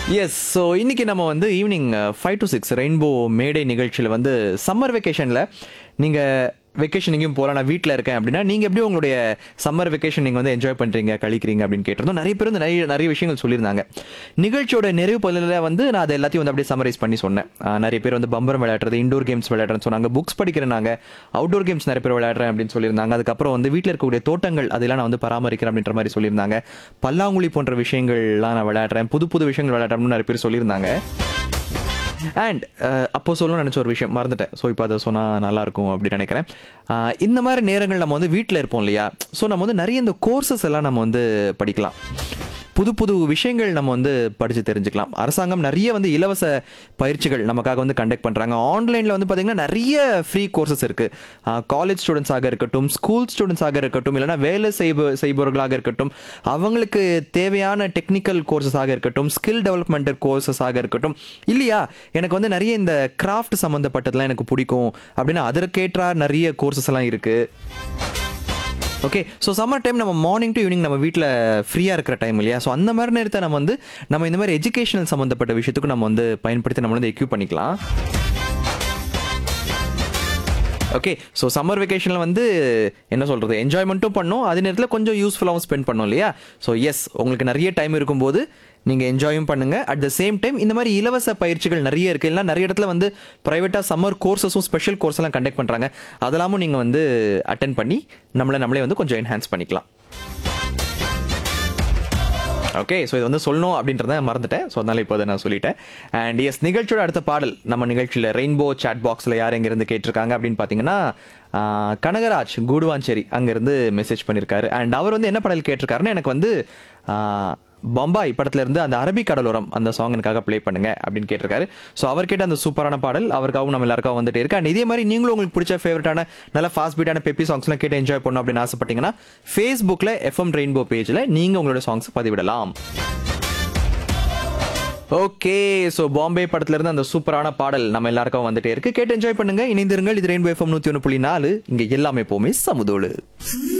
yes so இன்னைக்கு நம்ம வந்து evening five to six rainbow Mayday நிகழ்ச்சியில் வந்து சம்மர் வெக்கேஷனில் நீங்கள் வெக்கேஷன் எங்கேயும் போகலாம் நான் வீட்டில் இருக்கேன் அப்படின்னா நீங்கள் எப்படி உங்களுடைய சம்மர் வெக்கேஷன் நீங்கள் வந்து என்ஜாய் பண்ணுறீங்க கழிக்கிறீங்க அப்படின்னு கேட்டிருந்தோம் நிறைய பேர் வந்து நிறைய நிறைய விஷயங்கள் சொல்லியிருந்தாங்க நிகழ்ச்சியோட நிறைவு பகுதியில் வந்து நான் அதை எல்லாத்தையும் வந்து அப்படியே சம்மரைஸ் பண்ணி சொன்னேன் ஆஹ் நிறைய பேர் வந்து பம்பரம் விளையாடுறது இண்டோர் கேம்ஸ் விளையாடுறேன்னு சொன்னாங்க புக்ஸ் படிக்கிறேனாங்க அவுட்டோர் கேம்ஸ் நிறைய பேர் விளையாடுறேன் அப்படின்னு சொல்லியிருந்தாங்க அதுக்கப்புறம் வந்து வீட்டில் இருக்கக்கூடிய தோட்டங்கள் அதெல்லாம் நான் வந்து பராமரிக்கிறேன் அப்படின்ற மாதிரி சொல்லியிருந்தாங்க பல்லாங்குழி போன்ற விஷயங்கள்லாம் நான் விளையாடுறேன் புது புது விஷயங்கள் விளையாடுறேன்னு நிறைய பேர் சொல்லியிருந்தாங்க அண்ட் அப்போ சொல்லணும்னு நினச்ச ஒரு விஷயம் மறந்துட்டேன் ஸோ இப்போ அதை சொன்னால் நல்லாயிருக்கும் அப்படின்னு நினைக்கிறேன் அஹ் இந்த மாதிரி நேரங்கள் நம்ம வந்து வீட்டில் இருப்போம் இல்லையா ஸோ நம்ம வந்து நிறைய இந்த கோர்சஸ் எல்லாம் நம்ம வந்து படிக்கலாம் புது புது விஷயங்கள் நம்ம வந்து படித்து தெரிஞ்சுக்கலாம் அரசாங்கம் நிறைய வந்து இலவச பயிற்சிகள் நமக்காக வந்து கண்டக்ட் பண்ணுறாங்க ஆன்லைனில் வந்து பார்த்திங்கன்னா நிறைய ஃப்ரீ கோர்சஸ் இருக்குது காலேஜ் ஸ்டூடெண்ட்ஸாக இருக்கட்டும் ஸ்கூல் ஸ்டூடெண்ட்ஸாக இருக்கட்டும் இல்லைனா வேலை செய்ப செய்பவர்களாக இருக்கட்டும் அவங்களுக்கு தேவையான டெக்னிக்கல் கோர்சஸாக இருக்கட்டும் ஸ்கில் டெவலப்மெண்ட் கோர்சஸாக இருக்கட்டும் இல்லையா எனக்கு வந்து நிறைய இந்த கிராஃப்ட் சம்மந்தப்பட்டதெல்லாம் எனக்கு பிடிக்கும் அப்படின்னா அதற்கேற்ற நிறைய கோர்சஸ் எல்லாம் இருக்குது ஓகே ஸோ சம்மர் டைம் நம்ம மார்னிங் டு ஈவினிங் நம்ம வீட்டில் ஃப்ரீயாக இருக்கிற டைம் இல்லையா ஸோ அந்த மாதிரி நேரத்தை நம்ம வந்து நம்ம இந்த மாதிரி எஜுகேஷனல் சம்மந்தப்பட்ட விஷயத்துக்கு நம்ம வந்து பயன்படுத்தி நம்ம வந்து எக்யூப் பண்ணிக்கலாம் ஓகே ஸோ சம்மர் வெக்கேஷனில் வந்து என்ன சொல்கிறது என்ஜாய்மெண்ட்டும் பண்ணோம் அதே நேரத்தில் கொஞ்சம் யூஸ்ஃபுல்லாகவும் ஸ்பெண்ட் பண்ணோம் இல்லையா ஸோ எஸ் உங்களுக்கு நிறைய டைம் இருக்கும்போது நீங்கள் என்ஜாயும் பண்ணுங்கள் அட் த சேம் டைம் இந்த மாதிரி இலவச பயிற்சிகள் நிறைய இருக்குது இல்லைனா நிறைய இடத்துல வந்து ப்ரைவேட்டாக சம்மர் கோர்சஸும் ஸ்பெஷல் கோர்ஸ் எல்லாம் கண்டக்ட் பண்ணுறாங்க அதெல்லாமும் நீங்கள் வந்து அட்டன் பண்ணி நம்மளை நம்மளே வந்து கொஞ்சம் என்ஹான்ஸ் பண்ணிக்கலாம் ஓகே ஸோ இது வந்து சொல்லணும் அப்படின்றத மறந்துட்டேன் ஸோ அதனால இப்போ அதை நான் சொல்லிட்டேன் அண்ட் எஸ் நிகழ்ச்சியோட அடுத்த பாடல் நம்ம நிகழ்ச்சியில் ரெயின்போ சாட் பாக்ஸில் யார் எங்கேருந்து கேட்டிருக்காங்க அப்படின்னு பார்த்தீங்கன்னா ஆஹ், கனகராஜ் கூடுவாஞ்சேரி அங்கேருந்து மெசேஜ் பண்ணியிருக்காரு அண்ட் அவர் வந்து என்ன பாடல் கேட்டிருக்காருன்னு எனக்கு வந்து ஆஹ், பம்பாய் படத்துல இருந்து அந்த அரபிக் கடலோரம் அந்த சாங் எனக்காக ப்ளே பண்ணுங்க அப்படின்னு கேட்டிருக்காரு ஸோ அவர் கேட்ட அந்த சூப்பரான பாடல் அவருக்காகவும் நம்ம எல்லாருக்கும் வந்துட்டு இருக்கு அண்ட் இதே மாதிரி நீங்களும் உங்களுக்கு பிடிச்ச ஃபேவரட்டான நல்ல ஃபாஸ்ட் பீட்டான பெப்பி சாங்ஸ்லாம் கேட்டு என்ஜாய் பண்ணணும் அப்படின்னு ஆசைப்பட்டீங்கன்னா ஃபேஸ்புக்கில் எஃப்எம் ரெயின்போ பேஜில் நீங்கள் உங்களோட சாங்ஸ் பதிவிடலாம் ஓகே ஸோ பாம்பே படத்துல இருந்து அந்த சூப்பரான பாடல் நம்ம எல்லாருக்கும் வந்துட்டே இருக்கு கேட்டு என்ஜாய் பண்ணுங்க இணைந்திருங்கள் இது ரெயின்போ எஃப்எம் நூற்றி ஒன்று புள்ளி நாலு இங்கே எல்லாமே எப்போவுமே சமுதோடு